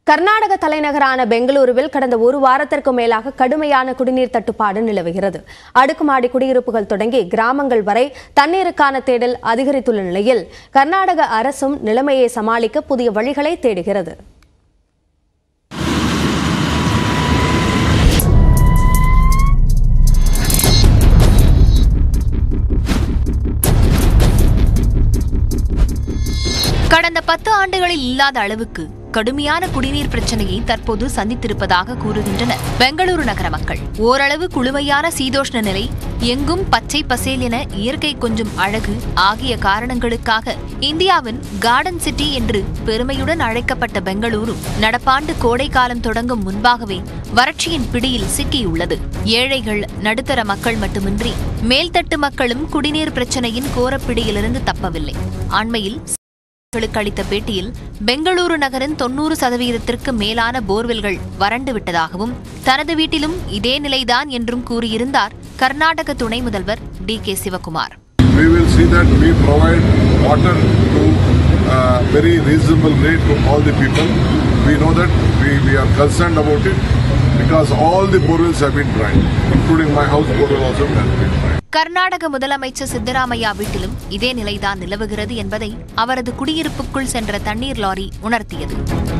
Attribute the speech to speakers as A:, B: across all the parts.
A: கர்நாடக தலைநகரான பெங்களூருவில் கடந்த ஒரு வாரத்திற்கு மேலாக கடுமையான குடிநீர் தட்டுப்பாடு நிலவுகிறது அடுக்குமாடி குடியிருப்புகள் தொடங்கி கிராமங்கள் வரை தண்ணீருக்கான தேடல் அதிகரித்துள்ள நிலையில் கர்நாடக அரசும் நிலைமையை சமாளிக்க புதிய வழிகளை தேடுகிறது
B: கடந்த பத்து ஆண்டுகளில் இல்லாத அளவுக்கு கடுமையான குடிநீர் பிரச்சனையை தற்போது சந்தித்திருப்பதாக கூறுகின்றனர் பெங்களூரு நகர மக்கள் ஓரளவு குளுமையான சீதோஷ்ண நிலை எங்கும் பச்சை பசேல் என இயற்கை கொஞ்சம் அழகு ஆகிய காரணங்களுக்காக இந்தியாவின் கார்டன் சிட்டி என்று பெருமையுடன் அழைக்கப்பட்ட பெங்களூரு நடப்பாண்டு கோடை காலம் தொடங்கும் முன்பாகவே வறட்சியின் பிடியில் சிக்கியுள்ளது ஏழைகள் நடுத்தர மக்கள் மட்டுமின்றி மேல்தட்டு மக்களும் குடிநீர் பிரச்சனையின் கோரப்பிடியிலிருந்து தப்பவில்லை அண்மையில் களுக்கு அளித்த பேட்டியில் பெங்களூரு நகரின் தொன்னூறு சதவீதத்திற்கு மேலான போர்வெல்கள் வறண்டு விட்டதாகவும் தனது வீட்டிலும் இதே நிலைதான் என்றும் கூறியிருந்தார் கர்நாடக துணை முதல்வர் D K Shivakumar
C: we will see that we provide water to uh, very reasonable rate to all the people. We know that we, we are concerned about it because all the borewells have been dried, including my house borewell also has been dried.
B: Karnataka முதலமைச்சர் சித்தராமையா வீட்டிலும் இதே நிலைதான் நிலவுகிறது என்பதை அவரது குடியிருப்புக்குள் சென்ற தண்ணீர் lorry உணர்த்தியது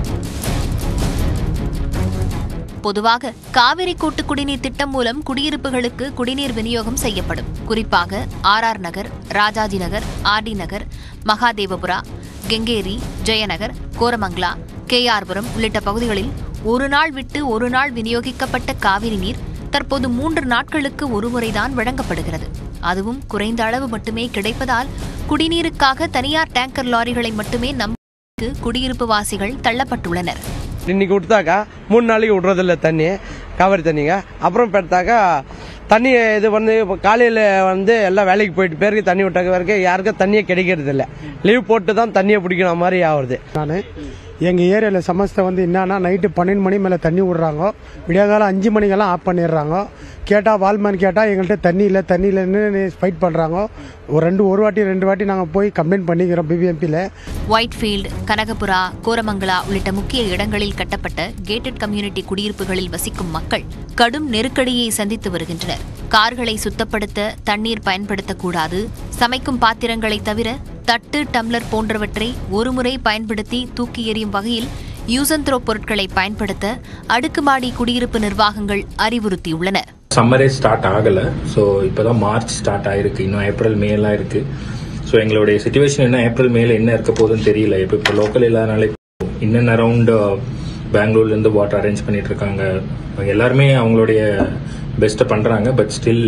B: பொதுவாக காவிரி கூட்டு குடிநீர் திட்டம் மூலம் குடியிருப்புகளுக்கு குடிநீர் விநியோகம் செய்யப்படும் குறிப்பாக R R Nagar Rajaji Nagar RT Nagar Mahadevapura Kengeri Jayanagar Koramangala KR Puram உள்ளிட்ட பகுதிகளில் ஒரு நாள் விட்டு ஒரு நாள் விநியோகிக்கப்பட்ட காவிரி நீர் தற்போது மூன்று நாட்களுக்கு ஒருமுறைதான் வழங்கப்படுகிறது அதுவும் குறைந்த அளவு மட்டுமே கிடைப்பதால் குடிநீருக்காக தனியார் டேங்கர் லாரிகளை மட்டுமே நம்பி குடியிருப்பு வாசிகள் தள்ளப்பட்டுள்ளனர்
D: இன்னைக்கு விட்டாக்கா மூணு நாளைக்கு விட்றதில்ல தண்ணி காவிரி தண்ணிங்க அப்புறம் இப்போ எடுத்தாக்கா தண்ணி இது வந்து இப்போ காலையில் வந்து எல்லாம் வேலைக்கு போயிட்டு பேருக்கு தண்ணி விட்டாக்க வரைக்கும் யாருக்கும் தண்ணியே கிடைக்கிறது இல்ல லீவ் போட்டு தான் தண்ணியை பிடிக்கிற மாதிரி ஆகுது
E: நான் எங்கள் ஏரியாவில் சமஸ்தை வந்து என்னன்னா நைட்டு பன்னெண்டு மணி மேலே தண்ணி விடுறாங்க விடியகாலம் அஞ்சு மணிக்கெல்லாம் ஆஃப் பண்ணிடுறாங்க கேட்டால் வால்மேன் கேட்டால் எங்கள்கிட்ட தண்ணி இல்லை தண்ணி இல்லைன்னு ஃபைட் பண்ணுறாங்க ஒரு ரெண்டு ஒரு வாட்டி ரெண்டு வாட்டி நாங்கள் போய் கம்ப்ளைண்ட் பண்ணிக்கிறோம் பிபிஎம்பியில்
B: ஒயிட்ஃபீல்டு கனகபுரா கோரமங்கலா உள்ளிட்ட முக்கிய இடங்களில் கட்டப்பட்ட கேட்டட் கம்யூனிட்டி குடியிருப்புகளில் வசிக்கும் மக்கள் கடும் நெருக்கடியை சந்தித்து வருகின்றனர் கார்களை சுத்தப்படுத்த தண்ணீர் பயன்படுத்தக்கூடாது சமைக்கும் பாத்திரங்களை தவிர தட்டு டம்ளர் போன்றவற்றை ஒருமுறை பயன்படுத்தி தூக்கி எறியும் வகையில் யூசன்த்ரோ பொருட்களை பயன்படுத்த அடுக்குமாடி குடியிருப்பு நிர்வாகங்கள் அறிவுறுத்தியுள்ளன
F: சம்மரே ஸ்டார்ட் ஆகலை ஸோ இப்போ தான் மார்ச் ஸ்டார்ட் ஆயிருக்கு இன்னும் ஏப்ரல் மேலாம் இருக்கு ஸோ எங்களுடைய சுச்சுவேஷன் என்ன ஏப்ரல் மேல என்ன இருக்க போகுதுன்னு தெரியல இப்போ இப்போ லோக்கல் இல்லாதனால இன்னன் அரவுண்ட் பெங்களூர்லேருந்து வாட்டர் அரேஞ்ச் பண்ணிட்டு இருக்காங்க எல்லாருமே அவங்களுடைய பெஸ்ட்டை பண்ணுறாங்க பட் ஸ்டில்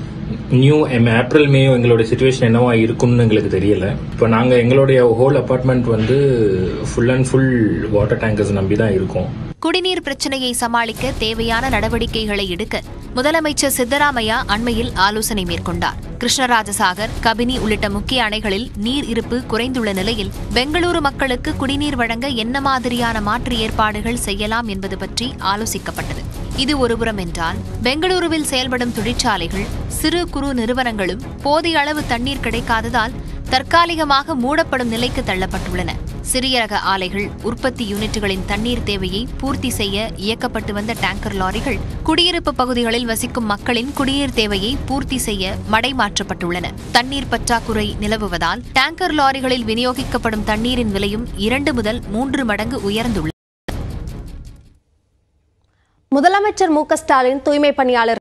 F: நியூ எம் ஏப்ரல் மே எங்களுடைய சுச்சுவேஷன் என்னவா இருக்கும்னு எங்களுக்கு தெரியல இப்போ நாங்கள் எங்களுடைய ஹோல் அப்பார்ட்மெண்ட் வந்து full and full water tankers நம்பி தான் இருக்கோம்
B: குடிநீர் பிரச்சனையை சமாளிக்க தேவையான நடவடிக்கைகளை எடுக்க முதலமைச்சர் சித்தராமையா அண்மையில் ஆலோசனை மேற்கொண்டார் கிருஷ்ணராஜசாகர் கபினி உள்ளிட்ட முக்கிய அணைகளில் நீர் இருப்பு குறைந்துள்ள நிலையில் பெங்களூரு மக்களுக்கு குடிநீர் வழங்க என்ன மாதிரியான மாற்று ஏற்பாடுகள் செய்யலாம் என்பது பற்றி ஆலோசிக்கப்பட்டது இது ஒருபுறம் என்றால் பெங்களூருவில் செயல்படும் தொழிற்சாலைகள் சிறு குறு நிறுவனங்களும் போதிய அளவு தண்ணீர் கிடைக்காததால் தற்காலிகமாக மூடப்படும் நிலைக்கு தள்ளப்பட்டுள்ளன சிறிய ரக ஆலைகள் உற்பத்தி யூனிட்டுகளின் தண்ணீர் தேவையை பூர்த்தி செய்ய இயக்கப்பட்டு வந்த டேங்கர் லாரிகள் குடியிருப்பு பகுதிகளில் வசிக்கும் மக்களின் குடிநீர் தேவையை பூர்த்தி செய்ய மடைமாற்றப்பட்டுள்ளன தண்ணீர் பற்றாக்குறை நிலவுவதால் டேங்கர் லாரிகளில் விநியோகிக்கப்படும் தண்ணீரின் விலையும் இரண்டு முதல் மூன்று மடங்கு உயர்ந்துள்ளது
A: முதலமைச்சர் மு க ஸ்டாலின் தூய்மை பணியாளர்